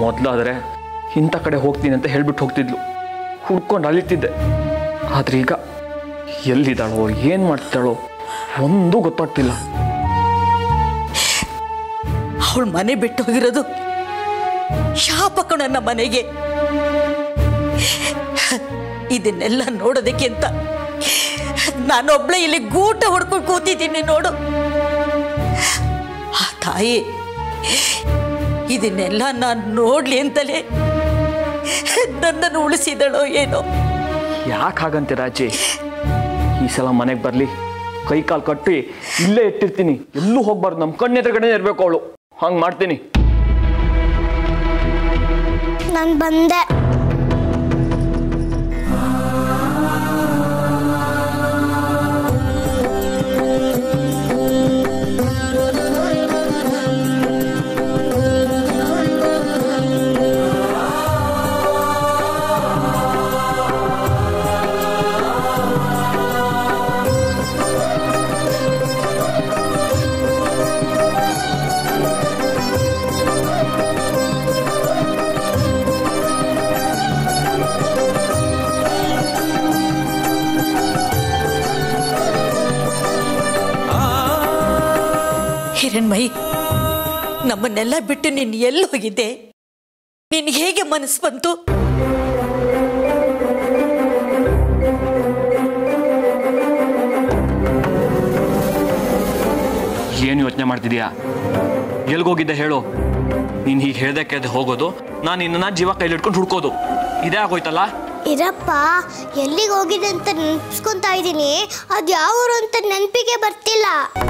ಮೊದಲಾದರೆ ಇಂಥ ಕಡೆ ಹೋಗ್ತೀನಿ ಅಂತ ಹೇಳ್ಬಿಟ್ಟು ಹೋಗ್ತಿದ್ಲು ಹುಡ್ಕೊಂಡು ಅಲಿತಿದ್ದೆ ಆದ್ರೆ ಈಗ ಎಲ್ಲಿದ್ದಾಳೋ ಏನು ಮಾಡ್ತಾಳೋ ಒಂದೂ ಗೊತ್ತಾಗ್ತಿಲ್ಲ ಅವಳು ಮನೆ ಬಿಟ್ಟು ಹೋಗಿರೋದು ಶಾಪ ಕಣನ್ನ ಮನೆಗೆ ಇದನ್ನೆಲ್ಲ ನೋಡೋದಕ್ಕೆ ಅಂತ ನಾನೊಬ್ಳೆ ಇಲ್ಲಿ ಗೂಟ ಹೊಡ್ಕೊಂಡು ಕೂತಿದ್ದೀನಿ ನೋಡು ಆ ತಾಯಿ ಇದನ್ನೆಲ್ಲ ನಾನು ನೋಡ್ಲಿ ಅಂತಲೇ ನನ್ನನ್ನು ಉಳಿಸಿದಳೋ ಏನೋ ಯಾಕೆ ಹಾಗಂತೀರ ಅಜ್ಜಿ ಈ ಸಲ ಮನೆಗೆ ಬರಲಿ ಕೈ ಕಾಲು ಕಟ್ಟಿ ಇಲ್ಲೇ ಇಟ್ಟಿರ್ತೀನಿ ಎಲ್ಲೂ ಹೋಗ್ಬಾರ್ದು ನಮ್ಮ ಕಣ್ಣೆದುರುಗಡೆ ಇರಬೇಕು ಅವಳು ಹಂಗೆ ಮಾಡ್ತೀನಿ ನಾನು ಬಂದೆ ಹಿರಣ್ಮಯಿ ನಮ್ಮನ್ನೆಲ್ಲ ಬಿಟ್ಟು ನೀನು ಎಲ್ಲಿ ಹೋಗಿದ್ದೆ ನಿನ್ಗೆ ಹೇಗೆ ಮನಸ್ಸು ಬಂತು ಏನು ಯೋಚನೆ ಮಾಡ್ತಿದ್ಯಾ ಎಲ್ಗೋಗಿದ್ದೆ ಹೇಳು ನೀನು ಹೀಗೆ ಹೇಳ್ದೆ ಕೇಳ್ದೆ ಹೋಗೋದು ನಾನು ನಿನ್ನ ಜೀವ ಕೈಲಿಟ್ಕೊಂಡು ಹುಡ್ಕೋದು ಇದೇ ಆಗೋಯ್ತಲ್ಲ ಇರಪ್ಪ ಎಲ್ಲಿಗೆ ಹೋಗಿದೆ ಅಂತ ನೆನ್ಸ್ಕೊಂತಾ ಇದ್ದೀನಿ ಅದು ಯಾವ ಊರು ಅಂತ ನೆನಪಿಗೆ ಬರ್ತಿಲ್ಲ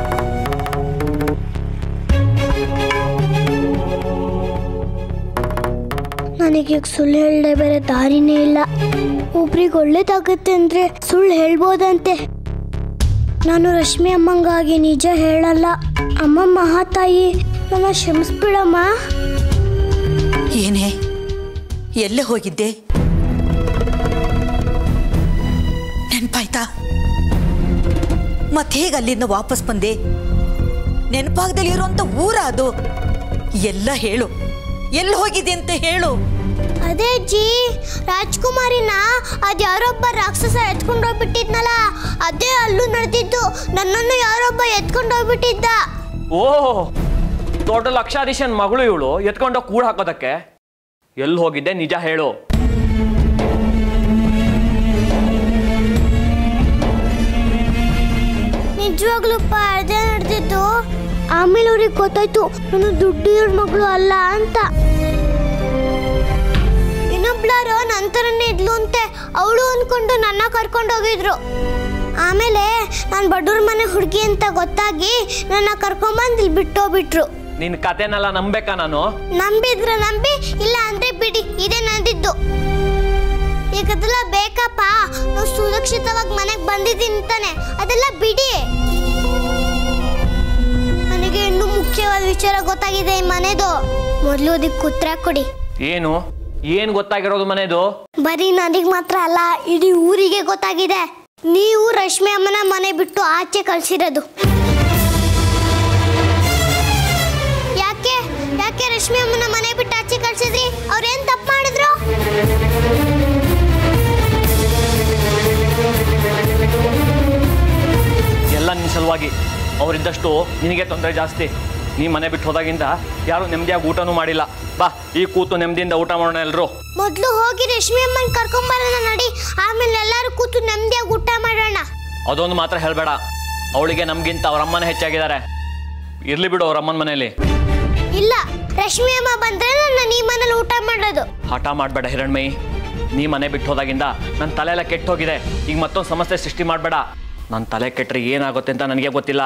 ನನಗೆ ಸುಳ್ಳು ಹೇಳದೆ ಬೇರೆ ದಾರಿನೇ ಇಲ್ಲ ಒಬ್ರಿಗೆ ಒಳ್ಳೇದಾಗತ್ತೆ ಅಂದ್ರೆ ಸುಳ್ಳು ಹೇಳ್ಬೋದಂತೆ ನಾನು ರಶ್ಮಿ ಅಮ್ಮಂಗಾಗಿ ನಿಜ ಹೇಳಲ್ಲ ಅಮ್ಮ ಮಹಾತಾಯಿ ನನ್ನ ಕ್ಷಮಿಸ್ಬಿಡಮ್ಮ ಏನೇ ಎಲ್ಲೇ ಹೋಗಿದ್ದೆ ನೆನ್ಪಾಯ್ತಾ ಮತ್ತೆ ಹೇಗೆ ಅಲ್ಲಿಂದ ವಾಪಸ್ ಬಂದೆ ನೆನಪಾಗದಲ್ಲಿ ಇರುವಂತ ಊರ ಅದು ಎಲ್ಲ ಹೇಳು ಎಲ್ಲಿ ಹೋಗಿದೆ ಅಂತ ಹೇಳು ಅದೇ ಜಿ ರಾಜ್ಕುಮಾರಿನ ಅದ್ ಯಾರೊಬ್ಬ ರಾಕ್ಷಸ ಎತ್ಕೊಂಡು ಹೋಗ್ಬಿಟ್ಟಿದ್ನಲ್ಲ ಅದೇ ಅಲ್ಲೂ ನಡೆದಿದ್ದು ನನ್ನನ್ನು ಯಾರೊಬ್ಬ ಎತ್ಕೊಂಡು ಹೋಗ್ಬಿಟ್ಟಿದ್ದ ಓ ದೊಡ್ಡ ಲಕ್ಷಾಧೀಶನ್ ಮಗಳು ಇವಳು ಎತ್ಕೊಂಡೋಗಿ ಕೂಡ ಹಾಕೋದಕ್ಕೆ ಎಲ್ಲಿ ಹೋಗಿದ್ದೆ ನಿಜ ಹೇಳು ನಿಜವಾಗ್ಲೂಪ್ಪ ಅದೇ ನಡೆದಿದ್ದು ಆಮೇಲೆ ಅವ್ರಿಗೆ ಗೊತ್ತಾಯ್ತು ನಾನು ದುಡ್ಡಿರೋ ಮಗಳು ಅಲ್ಲ ಅಂತ ಇನ್ನೊಬ್ಳಾರು ನಂತರನೇ ಇದ್ಲು ಅಂತೆ ಅವಳು ಅನ್ಕೊಂಡು ನನ್ನ ಕರ್ಕೊಂಡು ಹೋಗಿದ್ರು ಆಮೇಲೆ ನಾನು ಬಡವ್ರ ಮನೆ ಹುಡುಗಿ ಅಂತ ಗೊತ್ತಾಗಿ ನನ್ನ ಕರ್ಕೊಂಬಂದು ಇಲ್ಲಿ ಬಿಟ್ಟೋಗ್ಬಿಟ್ರು ನಿನ್ನ ಕತೆನೆಲ್ಲ ನಂಬೇಕಾ ನಾನು ನಂಬಿದ್ರೆ ನಂಬಿ ಇಲ್ಲ ಅಂದ್ರೆ ಬಿಡಿ ಇದೇ ನಂದಿದ್ದು ಈಗ ಅದೆಲ್ಲ ಬೇಕಪ್ಪ ನಾವು ಸುರಕ್ಷಿತವಾಗಿ ಮನೆಗೆ ಬಂದಿದ್ದೀನಿ ತಾನೆ ಅದೆಲ್ಲ ಬಿಡಿ ನನಗೆ ಇನ್ನೂ ಮುಖ್ಯವಾದ ವಿಚಾರ ಗೊತ್ತಾಗಿದೆ ಈ ಮನೆದು ಮೊದಲು ಅದಕ್ಕೆ ಉತ್ತರ ಕೊಡಿ ಏನು ಏನು ಗೊತ್ತಾಗಿರೋದು ಮನೆದು ಬರೀ ನನಗೆ ಮಾತ್ರ ಅಲ್ಲ ಇಡೀ ಊರಿಗೆ ಗೊತ್ತಾಗಿದೆ ನೀವು ರಶ್ಮಿ ಅಮ್ಮನ ಮನೆ ಬಿಟ್ಟು ಆಚೆ ಕಳ್ಸಿರೋದು ಯಾಕೆ ಯಾಕೆ ರಶ್ಮಿ ಅಮ್ಮನ ಮನೆ ಬಿಟ್ಟು ಆಚೆ ಕಳ್ಸಿದ್ರಿ ಅವ್ರೇನ್ ತಪ್ಪು ಮಾಡಿದ್ರು ಎಲ್ಲ ನಿನ್ನ ಸಲುವಾಗಿ ಅವರಿದ್ದಷ್ಟು ನಿನಗೆ ತೊಂದರೆ ಜಾಸ್ತಿ ನೀ ಮನೆ ಬಿಟ್ಟು ಹೋದಾಗಿಂದ ಯಾರು ನೆಮ್ಮದಿಯಾಗಿ ಊಟನೂ ಮಾಡಿಲ್ಲ ಬಾ ಈ ಕೂತು ನೆಮ್ಮದಿಯಿಂದ ಊಟ ಮಾಡೋಣ ಎಲ್ಲರೂ ಮೊದಲು ಹೋಗಿ ರಶ್ಮಿ ಅಮ್ಮನ ಕರ್ಕೊಂಬರೋಣ ನಡಿ ಆಮೇಲೆ ಎಲ್ಲರೂ ಕೂತು ನೆಮ್ಮದಿಯಾಗಿ ಊಟ ಮಾಡೋಣ ಅದೊಂದು ಮಾತ್ರ ಹೇಳಬೇಡ ಅವಳಿಗೆ ನಮಗಿಂತ ಅವ್ರ ಅಮ್ಮನೇ ಹೆಚ್ಚಾಗಿದ್ದಾರೆ ಇರ್ಲಿ ಬಿಡು ಅವ್ರ ಅಮ್ಮನ ಮನೇಲಿ ಇಲ್ಲ ರಶ್ಮಿ ಅಮ್ಮ ಬಂದ್ರೆ ನನ್ನ ಈ ಮನೇಲಿ ಊಟ ಮಾಡೋದು ಹಠ ಮಾಡಬೇಡ ಹಿರಣ್ಮಯಿ ನೀ ಮನೆ ಬಿಟ್ಟು ಹೋದಾಗಿಂದ ನನ್ನ ತಲೆ ಎಲ್ಲ ಕೆಟ್ಟು ಹೋಗಿದೆ ಈಗ ಮತ್ತೊಂದು ಸಮಸ್ಯೆ ಸೃಷ್ಟಿ ಮಾಡಬೇಡ ನನ್ನ ತಲೆ ಕೆಟ್ಟರೆ ಏನಾಗುತ್ತೆ ಅಂತ ನನಗೆ ಗೊತ್ತಿಲ್ಲ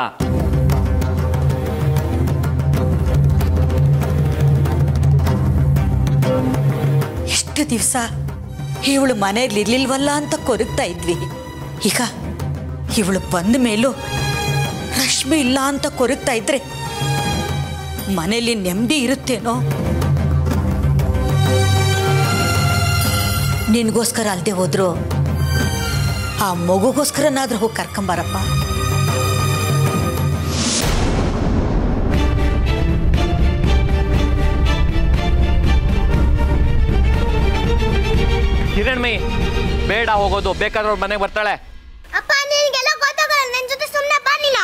ಎಷ್ಟು ದಿವಸ ಇವಳು ಮನೆಯಲ್ಲಿ ಇರ್ಲಿಲ್ವಲ್ಲ ಅಂತ ಕೊರಗ್ತಾ ಇದ್ವಿ ಈಗ ಇವಳು ಬಂದ ಮೇಲೂ ರಶ್ಮಿ ಇಲ್ಲ ಅಂತ ಕೊರಗ್ತಾ ಇದ್ರೆ ಮನೇಲಿ ನೆಮ್ಮದಿ ಇರುತ್ತೇನೋ ನಿನ್ಗೋಸ್ಕರ ಅಲ್ದೆ ಹೋದ್ರು ಆ ಮಗುಗೋಸ್ಕರನಾದ್ರೂ ಹೋಗಿ ಕರ್ಕೊಂಬಾರಪ್ಪ ಬೇಡ ಹೋಗೋದು ಬೇಕಾದ್ರೆ ಅವ್ರ ಮನೆಗೆ ಬರ್ತಾಳೆ ಅಪ್ಪ ನಿನಗೆಲ್ಲ ಗೊತ್ತಾಗಲ್ಲ ನನ್ನ ಜೊತೆ ಸುಮ್ಮನೆ ಬಾ ನೀನು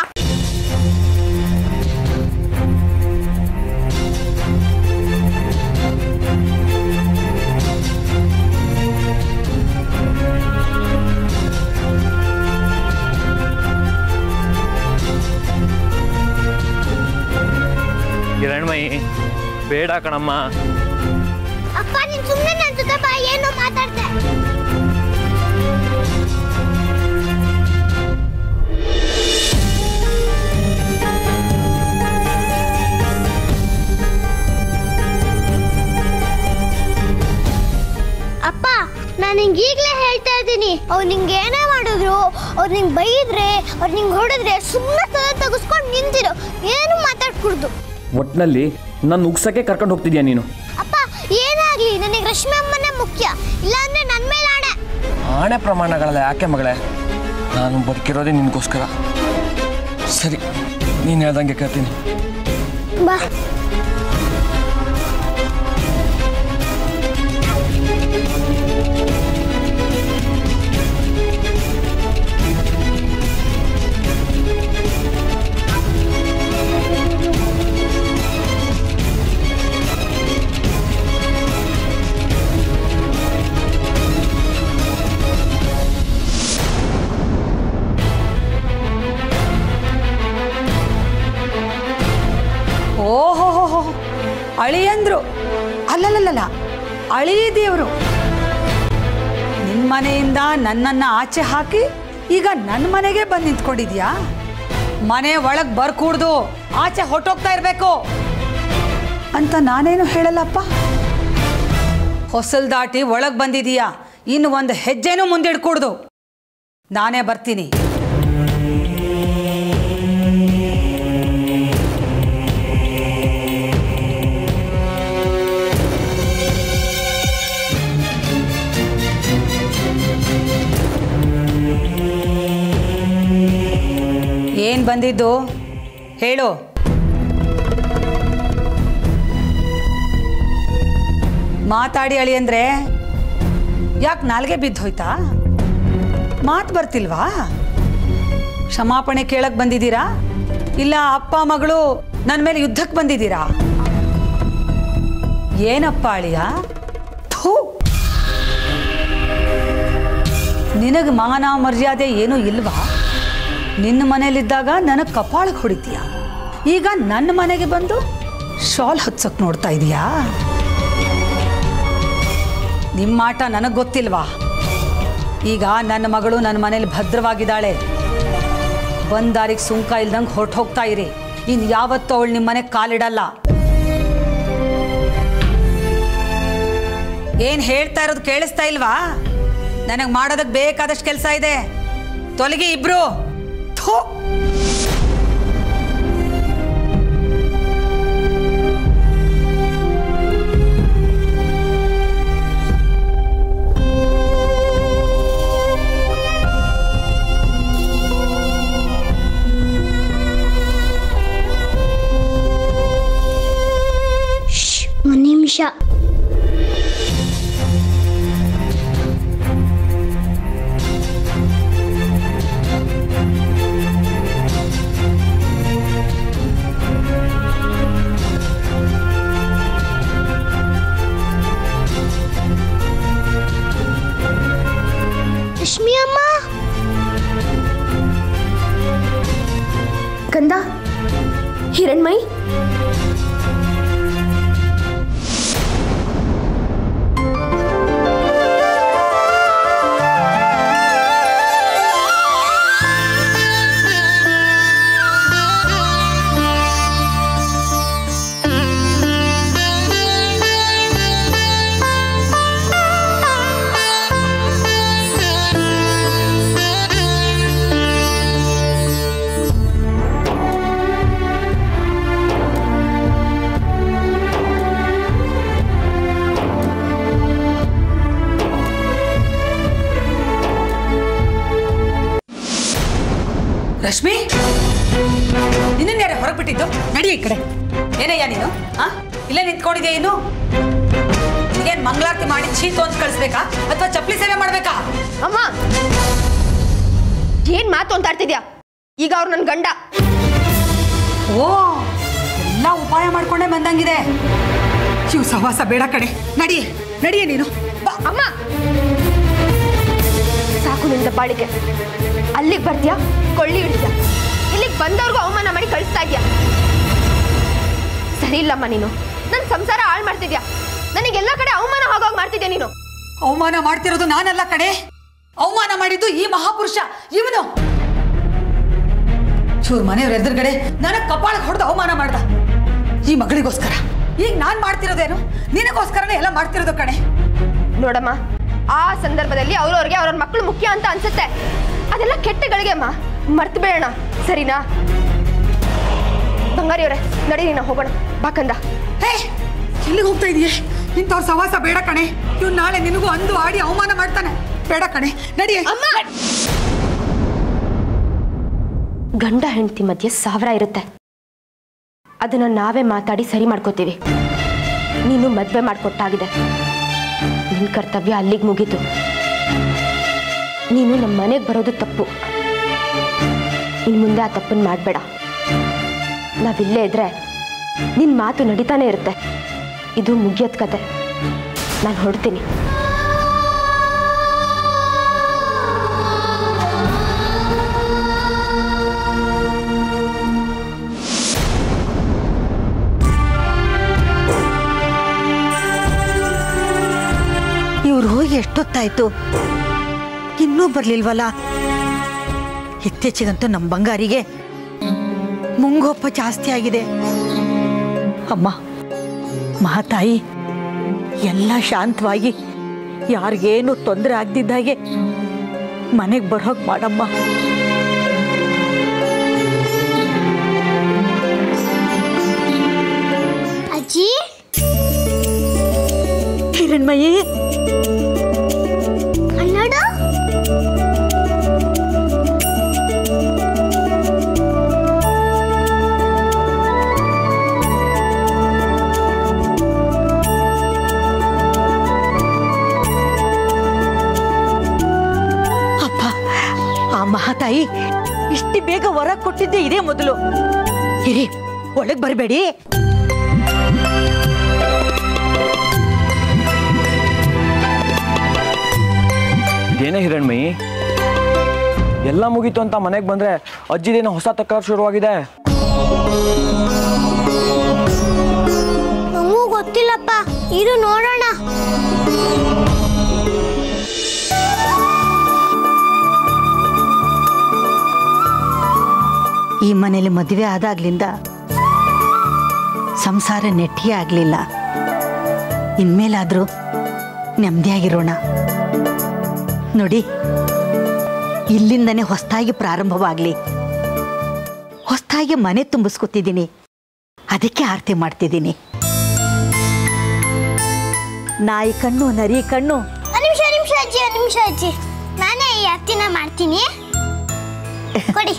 ಕಿರಣ್ಮಯಿ ಬೇಡ ಕಣಮ್ಮ ಅಪ್ಪ ನೀನು ಸುಮ್ಮನೆ ನನ್ನ ಜೊತೆ ಬಾ ಏನು ಮಾತಾಡ್ದೆ ಅಪ್ಪ ನಾನು ನಿಂಗೆ ಈಗಲೇ ಹೇಳ್ತಾ ಇದ್ದೀನಿ ಅವ್ರು ನಿಂಗೆ ಏನೇ ಮಾಡಿದ್ರು ಅವ್ರು ನಿಂಗೆ ಬೈದ್ರೆ ಅವ್ರು ನಿಂಗೆ ಹೊಡೆದ್ರೆ ಸುಮ್ಮನೆ ತಲೆ ತೆಗೆಸ್ಕೊಂಡು ನಿಂತಿರು ಏನು ಮಾತಾಡ್ಕೊಡ್ದು ಒಟ್ನಲ್ಲಿ ನನ್ನ ಉಗ್ಸಕ್ಕೆ ಕರ್ಕೊಂಡು ಹೋಗ್ತಿದ್ಯಾ ನೀನು ಅಪ್ಪ ಏನಾಗ್ಲಿ ನನಗೆ ರಶ್ಮಿ ಅಮ್ಮನೇ ಮುಖ್ಯ ಇಲ್ಲಾಂದ್ರೆ ನನ್ನ ಮೇಲೆ ಆಣೆ ಆಣೆ ಪ್ರಮಾಣಗಳಲ್ಲ ಯಾಕೆ ಮಗಳೇ ನಾನು ಬದುಕಿರೋದೇ ನಿನಗೋಸ್ಕರ ಸರಿ ನೀನು ಹೇಳ್ದಂಗೆ ಕೇಳ್ತೀನಿ ಬಾ ಓಹೋ ಅಳಿಯಂದ್ರು ಅಲ್ಲಲ್ಲಲ್ಲ ಅಳಿ ದೇವರು ನಿನ್ನ ಮನೆಯಿಂದ ನನ್ನನ್ನು ಆಚೆ ಹಾಕಿ ಈಗ ನನ್ನ ಮನೆಗೆ ಬಂದು ನಿಂತ್ಕೊಂಡಿದ್ಯಾ ಮನೆ ಒಳಗೆ ಬರ್ಕೂಡ್ದು ಆಚೆ ಹೊಟ್ಟೋಗ್ತಾ ಇರಬೇಕು ಅಂತ ನಾನೇನು ಹೇಳಲ್ಲಪ್ಪ ಹೊಸಲ್ ದಾಟಿ ಒಳಗೆ ಬಂದಿದೀಯಾ ಇನ್ನು ಒಂದು ಹೆಜ್ಜೆನೂ ಮುಂದಿಡ್ಕೂಡ್ದು ನಾನೇ ಬರ್ತೀನಿ ಏನ್ ಬಂದಿದ್ದು ಹೇಳು ಮಾತಾಡಿ ಅಳಿ ಅಂದ್ರೆ ಯಾಕೆ ನಾಲ್ಗೆ ಬಿದ್ದೋಯ್ತಾ ಮಾತು ಬರ್ತಿಲ್ವಾ ಕ್ಷಮಾಪಣೆ ಕೇಳಕ್ ಬಂದಿದ್ದೀರಾ ಇಲ್ಲ ಅಪ್ಪ ಮಗಳು ನನ್ನ ಮೇಲೆ ಯುದ್ಧಕ್ಕೆ ಬಂದಿದ್ದೀರಾ ಏನಪ್ಪ ಅಳಿಯ ಥೂ ನಿನಗೆ ಮಾನ ಮರ್ಯಾದೆ ಏನೂ ಇಲ್ವಾ ನಿನ್ನ ಮನೇಲಿದ್ದಾಗ ನನಗೆ ಕಪಾಳಕ್ಕೆ ಹೊಡಿತೀಯ ಈಗ ನನ್ನ ಮನೆಗೆ ಬಂದು ಶಾಲ್ ಹಚ್ಚಕ್ ನೋಡ್ತಾ ಇದೀಯಾ ನಿಮ್ಮ ಆಟ ನನಗೆ ಗೊತ್ತಿಲ್ವಾ ಈಗ ನನ್ನ ಮಗಳು ನನ್ನ ಮನೇಲಿ ಭದ್ರವಾಗಿದ್ದಾಳೆ ಬಂದಾರಿಗೆ ಸುಂಕ ಇಲ್ದಂಗೆ ಹೊರಟು ಹೋಗ್ತಾ ಇರಿ ಇನ್ನು ಯಾವತ್ತೂ ಅವಳು ನಿಮ್ಮ ಮನೆಗೆ ಕಾಲಿಡಲ್ಲ ಏನ್ ಹೇಳ್ತಾ ಇರೋದು ಕೇಳಿಸ್ತಾ ಇಲ್ವಾ ನನಗೆ ಮಾಡೋದಕ್ಕೆ ಬೇಕಾದಷ್ಟು ಕೆಲಸ ಇದೆ ತೊಲಗಿ ಇಬ್ರು ಥು ಒಂದು ನಿಮಿಷ ರಶ್ಮಿ ಅಮ್ಮ ಕಂದ ಹಿರಣ್ಮೈ ರಶ್ಮಿ ನಿನ್ನ ಯಾರೇ ಹೊರಗೆ ಬಿಟ್ಟಿದ್ದು ನಡಿ ಈ ಕಡೆ ಏನಯ್ಯ ನೀನು ಆ ಇಲ್ಲೇ ನಿಂತ್ಕೊಂಡಿದ್ಯಾ ಇನ್ನು ಇದೇನ್ ಮಂಗಳಾರತಿ ಮಾಡಿ ಚೀತು ಅಂತ ಕಳಿಸ್ಬೇಕಾ ಅಥವಾ ಚಪ್ಪಲಿ ಸೇವೆ ಮಾಡ್ಬೇಕಾ ಅಮ್ಮ ಏನ್ ಮಾತು ಅಂತ ಆಡ್ತಿದ್ಯಾ ಈಗ ಅವ್ರು ನನ್ ಗಂಡ ಓ ಎಲ್ಲ ಉಪಾಯ ಮಾಡ್ಕೊಂಡೇ ಬಂದಂಗಿದೆ ಶಿವ ಸಹವಾಸ ಬೇಡ ಕಡೆ ನಡಿ ನಡಿಯೇ ನೀನು ಬಾ ಅಮ್ಮ ಸಾಕು ನಿಂದ ಬಾಳಿಗೆ ಅಲ್ಲಿಗೆ ಬರ್ತೀಯಾ ಕೊಳ್ಳಿ ಹಿಡಿದ್ಯಾ ಇಲ್ಲಿಗೆ ಬಂದವ್ರಿಗೂ ಅವಮಾನ ಮಾಡಿ ಕಳಿಸ್ತಾ ಇದ್ಯಾ ಸರಿ ಇಲ್ಲಮ್ಮ ನೀನು ನನ್ನ ಸಂಸಾರ ಹಾಳು ಮಾಡ್ತಿದ್ಯಾ ನನಗೆಲ್ಲ ಕಡೆ ಅವಮಾನ ಆಗೋಗ್ ಮಾಡ್ತಿದ್ಯಾ ನೀನು ಅವಮಾನ ಮಾಡ್ತಿರೋದು ನಾನಲ್ಲ ಕಡೆ ಅವಮಾನ ಮಾಡಿದ್ದು ಈ ಮಹಾಪುರುಷ ಇವನು ಚೂರ್ ಮನೆಯವ್ರ ಎದುರುಗಡೆ ನನಗ್ ಕಪಾಳಕ್ಕೆ ಹೊಡೆದು ಅವಮಾನ ಮಾಡ್ದ ಈ ಮಗಳಿಗೋಸ್ಕರ ಈಗ ನಾನ್ ಮಾಡ್ತಿರೋದೇನು ನಿನಗೋಸ್ಕರನೇ ಎಲ್ಲ ಮಾಡ್ತಿರೋದು ಕಣೆ ನೋಡಮ್ಮ ಆ ಸಂದರ್ಭದಲ್ಲಿ ಅವ್ರವ್ರಿಗೆ ಅವ್ರವ್ರ ಮಕ್ಕಳು ಮುಖ್ಯ ಅಂತ ಅನ್ಸುತ್ತೆ ಅದೆಲ್ಲ ಕೆಟ್ಟಗಳಿಗೆ ಅಮ್ಮ ಮರ್ತು ಬೇಡೋಣ ಸರಿನಾ ಬಂಗಾರಿಯವ್ರೆ ನಡಿ ನೀನು ಹೋಗೋಣ ಬಾಕಂದ ಹೇ ಎಲ್ಲಿಗೆ ಹೋಗ್ತಾ ಇದೀಯ ಇಂಥವ್ರ ಸವಾಸ ಬೇಡ ಕಣೆ ಇವ್ ನಾಳೆ ನಿನಗೂ ಅಂದು ಆಡಿ ಅವಮಾನ ಮಾಡ್ತಾನೆ ಬೇಡ ಕಣೆ ನಡಿ ಅಮ್ಮ ಗಂಡ ಹೆಂಡತಿ ಮಧ್ಯೆ ಸಾವಿರ ಇರುತ್ತೆ ಅದನ್ನ ನಾವೇ ಮಾತಾಡಿ ಸರಿ ಮಾಡ್ಕೋತೀವಿ ನೀನು ಮದ್ವೆ ಮಾಡ್ಕೊಟ್ಟಾಗಿದೆ ನಿನ್ ಕರ್ತವ್ಯ ಅಲ್ಲಿಗೆ ಮುಗೀತು ನೀನು ನಮ್ಮ ಮನೆಗೆ ಬರೋದು ತಪ್ಪು ಇನ್ ಮುಂದೆ ಆ ತಪ್ಪನ್ನು ಮಾಡಬೇಡ ನಾವಿಲ್ಲೇ ಇದ್ರೆ ನಿನ್ ಮಾತು ನಡೀತಾನೆ ಇರುತ್ತೆ ಇದು ಮುಗಿಯೋದ್ ಕತೆ ನಾನು ಹೊಡ್ತೀನಿ ಇವ್ರು ಹೋಗಿ ಎಷ್ಟೊತ್ತಾಯ್ತು ಇನ್ನೂ ಬರ್ಲಿಲ್ವಲ್ಲ ಇತ್ತೀಚೆಗಂತೂ ನಮ್ಮ ಬಂಗಾರಿಗೆ ಮುಂಗೋಪ ಜಾಸ್ತಿ ಆಗಿದೆ ಅಮ್ಮ ಮಹಾತಾಯಿ ಎಲ್ಲ ಶಾಂತವಾಗಿ ಯಾರಿಗೇನು ತೊಂದರೆ ಆಗ್ದಿದ್ದಾಗೆ ಮನೆಗೆ ಬರೋಕ್ ಮಾಡಮ್ಮ ಅಜ್ಜಿ ಹಿರಣ್ಮಯಿ ಕನ್ನಡ ಅಪ್ಪ ಆ ಮಹಾತಾಯಿ ಇಷ್ಟು ಬೇಗ ಹೊರ ಕೊಟ್ಟಿದ್ದೆ ಇದೇ ಮೊದಲು ಇರಿ ಒಳಗ್ ಬರಬೇಡಿ ಇದೇನೇ ಹಿರಣ್ಮಯಿ ಎಲ್ಲ ಮುಗೀತು ಅಂತ ಮನೆಗೆ ಬಂದ್ರೆ ಅಜ್ಜಿದೇನೋ ಹೊಸ ತಕರಾರು ಶುರುವಾಗಿದೆ ನಮಗೂ ಗೊತ್ತಿಲ್ಲಪ್ಪ ಇದು ನೋಡೋಣ ಈ ಮನೇಲಿ ಮದುವೆ ಆದಾಗ್ಲಿಂದ ಸಂಸಾರ ನೆಟ್ಟಿಗೆ ಆಗಲಿಲ್ಲ ಇನ್ಮೇಲಾದರೂ ನೆಮ್ಮದಿಯಾಗಿರೋಣ ನೋಡಿ ಇಲ್ಲಿಂದನೇ ಹೊಸದಾಗಿ ಪ್ರಾರಂಭವಾಗಲಿ ಹೊಸದಾಗಿ ಮನೆ ತುಂಬಿಸ್ಕೊತಿದ್ದೀನಿ ಅದಕ್ಕೆ ಆರತಿ ಮಾಡ್ತಿದ್ದೀನಿ ನಾಯಿ ಕಣ್ಣು ನರಿ ಕಣ್ಣು ಒಂದ್ ನಿಮಿಷ ನಿಮಿಷ ಅಜ್ಜಿ ಒಂದ್ ನಿಮಿಷ ಅಜ್ಜಿ ನಾನೇ ಈ ಅತ್ತಿನ ಮಾಡ್ತೀನಿ ಕೊಡಿ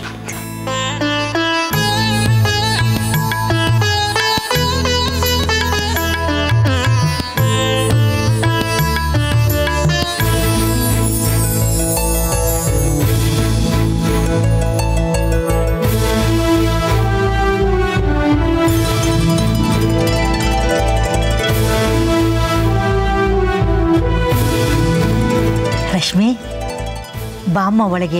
ರಶ್ಮಿ ಬಾಮ್ಮ ಒಳಗೆ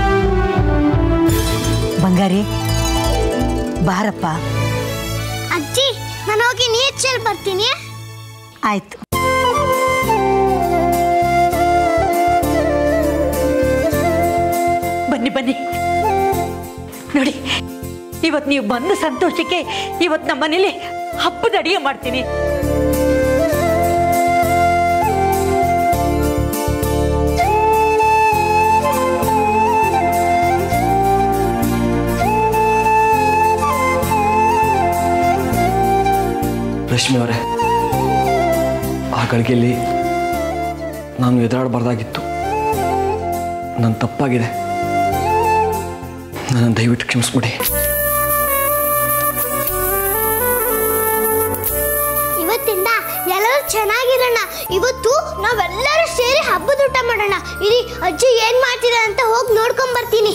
ಬಂಗಾರಿ ಬಾರಪ್ಪ ಅಜ್ಜಿ ನಾನು ಹೋಗಿ ನೀರ್ ಚೆಲ್ ಬರ್ತೀನಿ ಆಯ್ತು ಬನ್ನಿ ಬನ್ನಿ ನೋಡಿ ಇವತ್ತು ನೀವು ಬಂದ ಸಂತೋಷಕ್ಕೆ ಇವತ್ತು ನಮ್ಮ ಮನೇಲಿ ಹಬ್ಬದ ಅಡಿಗೆ ಮಾಡ್ತೀನಿ ರಶ್ಮಿ ಅವರೇ ಆ ಗಳಿಗೆಯಲ್ಲಿ ನಾನು ಎದುರಾಡಬಾರ್ದಾಗಿತ್ತು ನನ್ನ ತಪ್ಪಾಗಿದೆ ನನ್ನ ದಯವಿಟ್ಟು ಕ್ಷಮಿಸ್ಬಿಡಿ ಇವತ್ತಿಂದ ಎಲ್ಲರೂ ನಾವೆಲ್ಲರೂ ಚೆನ್ನಾಗಿರೋಣ ಇವತ್ತು ನಾವೆಲ್ಲರೂ ಸೇರಿ ಹಬ್ಬದ ಊಟ ಮಾಡೋಣ ಇರಿ ಅಜ್ಜಿ ಏನ್ ಮಾಡ್ತಿದ್ದಾರೆ ಅಂತ ಹೋಗಿ ನೋಡ್ಕೊಂಡ್ ಬರ್ತೀನಿ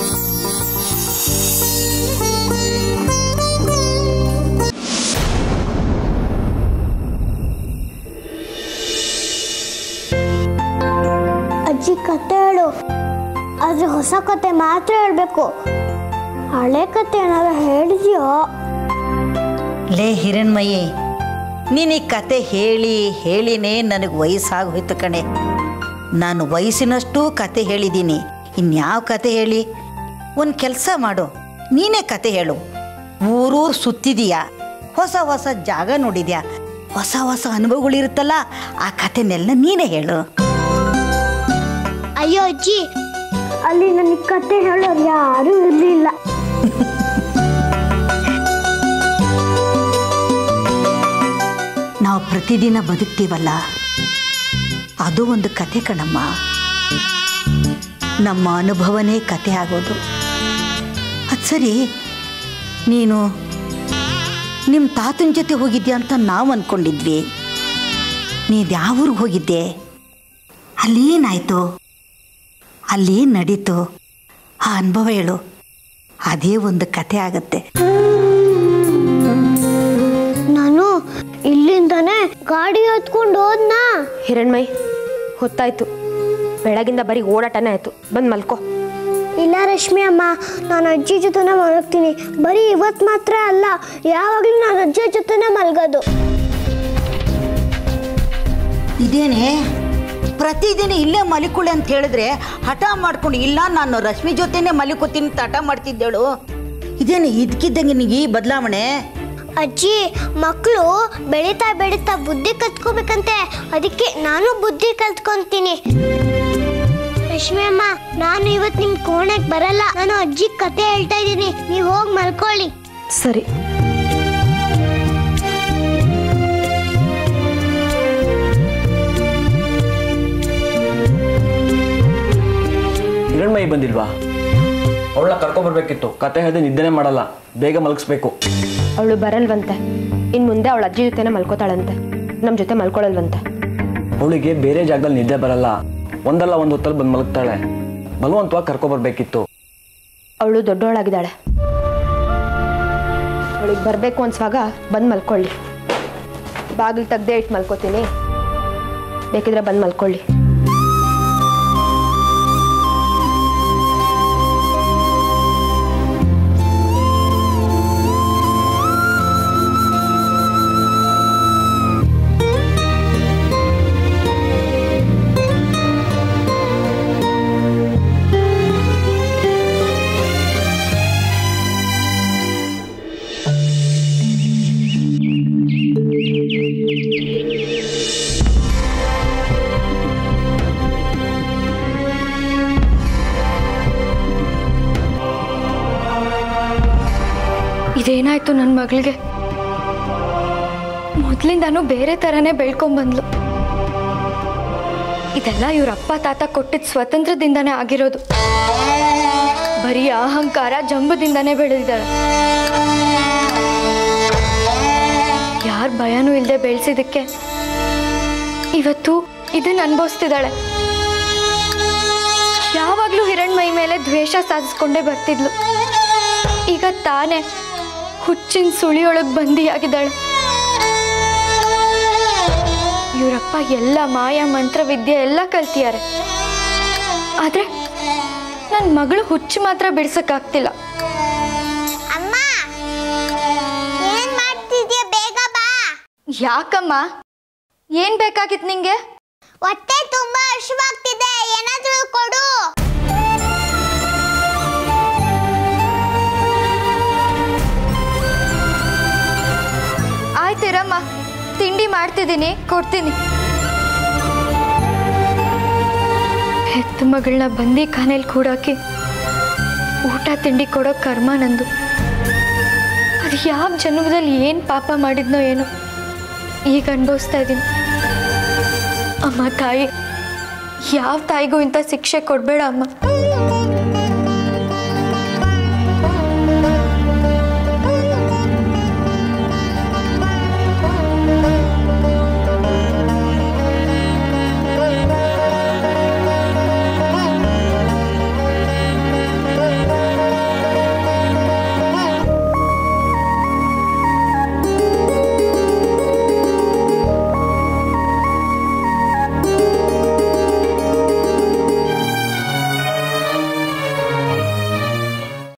ಅಜ್ಜಿ ಕತೆ ಹೇಳು ಆದ್ರೆ ಹೊಸ ಕತೆ ಮಾತ್ರ ಹೇಳ್ಬೇಕು ಹಳೆ ಕತೆ ಏನಾದ್ರು ಹೇಳಿದ್ಯೋ ಲೇ ಹಿರಣ್ಮಯಿ ನೀನು ಈ ಕತೆ ಹೇಳಿ ಹೇಳಿನೇ ನನಗೆ ವಯಸ್ಸಾಗೋಯ್ತು ಕಣೆ ನಾನು ವಯಸ್ಸಿನಷ್ಟು ಕತೆ ಹೇಳಿದ್ದೀನಿ ಇನ್ಯಾವ ಕತೆ ಹೇಳಿ ಒಂದು ಕೆಲಸ ಮಾಡು ನೀನೇ ಕತೆ ಹೇಳು ಊರೂರು ಸುತ್ತಿದೀಯಾ ಹೊಸ ಹೊಸ ಜಾಗ ನೋಡಿದ್ಯಾ ಹೊಸ ಹೊಸ ಅನುಭವಗಳಿರುತ್ತಲ್ಲ ಆ ಕತೆನೆಲ್ಲ ನೀನೇ ಹೇಳು ಅಯ್ಯೋ ಅಜ್ಜಿ ಅಲ್ಲಿ ನನಗೆ ಕತೆ ಹೇಳೋರು ಯಾರೂ ಇರಲಿಲ್ಲ ನಾವು ಪ್ರತಿದಿನ ಬದುಕ್ತೀವಲ್ಲ ಅದು ಒಂದು ಕತೆ ಕಣಮ್ಮ ನಮ್ಮ ಅನುಭವನೇ ಕತೆ ಆಗೋದು ಅದು ಸರಿ ನೀನು ನಿಮ್ಮ ತಾತನ ಜೊತೆ ಹೋಗಿದ್ಯಾ ಅಂತ ನಾವು ಅಂದ್ಕೊಂಡಿದ್ವಿ ನೀನು ಯಾವ ಊರಿಗೆ ಹೋಗಿದ್ದೆ ಅಲ್ಲೇನಾಯ್ತು ಅಲ್ಲೇನು ನಡೀತು ಆ ಅನುಭವ ಹೇಳು ಅದೇ ಒಂದು ಕತೆ ಆಗತ್ತೆ ನಾನು ಇಲ್ಲಿಂದಾನೆ ಗಾಡಿ ಹತ್ಕೊಂಡು ಹೋದ್ನಾ ಹಿರಣ್ಮಯ್ ಹೊತ್ತಾಯ್ತು ಬೆಳಗಿಂದ ಬರೀ ಓಡಾಟನೇ ಆಯ್ತು ಬಂದು ಮಲ್ಕೋ ಇಲ್ಲ ರಶ್ಮಿ ಅಮ್ಮ ನಾನು ಅಜ್ಜಿ ಜೊತೆನೇ ಮಲಗ್ತೀನಿ ಬರೀ ಇವತ್ತು ಮಾತ್ರ ಅಲ್ಲ ಯಾವಾಗಲೂ ನಾನು ಅಜ್ಜಿ ಜೊತೆನೇ ಮಲಗೋದು ಇದೇನೆ ಪ್ರತಿದಿನ ಇಲ್ಲೇ ಮಲಿಕೊಳ್ಳಿ ಅಂತ ಹೇಳಿದ್ರೆ ಹಠ ಮಾಡ್ಕೊಂಡು ಇಲ್ಲ ನಾನು ರಶ್ಮಿ ಜೊತೆನೆ ಮಲಿಕೋತೀನಿ ಅಂತ ಹಠ ಮಾಡ್ತಿದ್ದೇಳು ಇದೇನೆ ಇದಕ್ಕಿದ್ದಂಗೆ ನಿನಗೆ ಈ ಬದಲಾವಣೆ ಅಜ್ಜಿ ಮಕ್ಕಳು ಬೆಳೀತಾ ಬೆಳೀತಾ ಬುದ್ಧಿ ಕಲ್ತ್ಕೋಬೇಕಂತೆ ಅದಕ್ಕೆ ನಾನು ಬುದ್ಧಿ ಕಲ್ತ್ಕೊಂತೀನಿ ರಶ್ಮಿ ಅಮ್ಮ ನಾನು ಇವತ್ತು ನಿಮ್ ಕೋಣೆಗೆ ಬರಲ್ಲ ನಾನು ಅಜ್ಜಿ ಕತೆ ಹೇಳ್ತಾ ಇದ್ದೀನಿ ನೀವು ಹೋಗಿ ಮಲ್ಕೊಳ್ಳಿ ಸರಿ ಹಿರಣ್ಮಯಿ ಬಂದಿಲ್ವಾ ಅವಳನ್ನ ಕರ್ಕೊಂಬರ್ಬೇಕಿತ್ತು ಕತೆ ಹೇಳಿದ್ರೆ ನಿದ್ದೆನೇ ಮಾಡಲ್ಲ ಬೇಗ ಮಲಗಿಸ್ಬೇಕು ಅವಳು ಬರಲ್ವಂತೆ ಇನ್ನು ಮುಂದೆ ಅವಳ ಅಜ್ಜಿ ಜೊತೆನೇ ಮಲ್ಕೋತಾಳಂತೆ ನಮ್ಮ ಜೊತೆ ಮಲ್ಕೊಳ್ಳಲ್ವಂತೆ ಅವಳಿಗೆ ಬೇರೆ ಜಾಗದಲ್ಲಿ ನಿದ್ದೆ ಬರಲ್ಲ ಒಂದಲ್ಲ ಒಂದು ಹೊತ್ತಲ್ಲಿ ಬಂದು ಮಲಗ್ತಾಳೆ ಬಲವಂತವಾಗಿ ಕರ್ಕೊಬರ್ಬೇಕಿತ್ತು ಅವಳು ದೊಡ್ಡವಳಾಗಿದ್ದಾಳೆ ಅವಳಿಗೆ ಬರಬೇಕು ಅನ್ಸುವಾಗ ಬಂದು ಮಲ್ಕೊಳ್ಳಿ ಬಾಗಿಲು ತೆಗ್ದೇ ಇಟ್ಟು ಮಲ್ಕೋತೀನಿ ಬೇಕಿದ್ರೆ ಬಂದು ಮಲ್ಕೊಳ್ಳಿ ಇದೇನಾಯ್ತು ನನ್ನ ಮಗಳಿಗೆ ಮೊದಲಿಂದಾನು ಬೇರೆ ಥರನೇ ಬೆಳ್ಕೊಂಬಂದ್ಲು ಇದೆಲ್ಲ ಇವ್ರ ಅಪ್ಪ ತಾತ ಕೊಟ್ಟಿದ್ದ ಸ್ವತಂತ್ರದಿಂದಾನೇ ಆಗಿರೋದು ಬರೀ ಅಹಂಕಾರ ಜಂಬದಿಂದಾನೇ ಬೆಳೆದಿದ್ದಾಳೆ ಯಾರ ಭಯನೂ ಇಲ್ಲದೆ ಬೆಳೆಸಿದಕ್ಕೆ ಇವತ್ತು ಇದನ್ನ ಅನುಭವಿಸ್ತಿದ್ದಾಳೆ ಯಾವಾಗಲೂ ಹಿರಣ್ಮೈ ಮೇಲೆ ದ್ವೇಷ ಸಾಧಿಸ್ಕೊಂಡೇ ಬರ್ತಿದ್ಲು ಈಗ ತಾನೇ ಹುಚ್ಚಿನ ಸುಳಿಯೊಳಗೆ ಬಂದಿಯಾಗಿದ್ದಾಳೆ ಇವರಪ್ಪ ಎಲ್ಲ ಮಾಯ ಮಂತ್ರವಿದ್ಯೆ ಎಲ್ಲ ಕಲ್ತಿದ್ದಾರೆ ಆದ್ರೆ ನನ್ನ ಮಗಳು ಹುಚ್ಚು ಮಾತ್ರ ಬಿಡ್ಸಕ್ಕಾಗ್ತಿಲ್ಲ ಅಮ್ಮ ಏನ್ ಮಾಡ್ತಿದ್ಯಾ ಬೇಗ ಬಾ ಯಾಕಮ್ಮ ಏನ್ ಬೇಕಾಗಿತ್ತು ನಿಂಗೆ ಹೊಟ್ಟೆ ತುಂಬಾ ಹಸಿವಾಗ್ತಿದೆ ಏನಾದ್ರೂ ಕೊಡು ಆಯ್ತಿರಮ್ಮ ತಿಂಡಿ ಮಾಡ್ತಿದ್ದೀನಿ ಕೊಡ್ತೀನಿ ಹೆತ್ತ ಮಗಳನ್ನ ಬಂದಿ ಖಾನೆಯಲ್ಲಿ ಕೂಡಾಕಿ ಊಟ ತಿಂಡಿ ಕೊಡೋ ಕರ್ಮ ನಂದು ಅದು ಯಾವ ಜನ್ಮದಲ್ಲಿ ಏನು ಪಾಪ ಮಾಡಿದ್ನೋ ಏನೋ ಈಗ ಅನುಭವಿಸ್ತಾ ಇದ್ದೀನಿ ಅಮ್ಮ ತಾಯಿ ಯಾವ ತಾಯಿಗೂ ಇಂಥ ಶಿಕ್ಷೆ ಕೊಡಬೇಡ ಅಮ್ಮ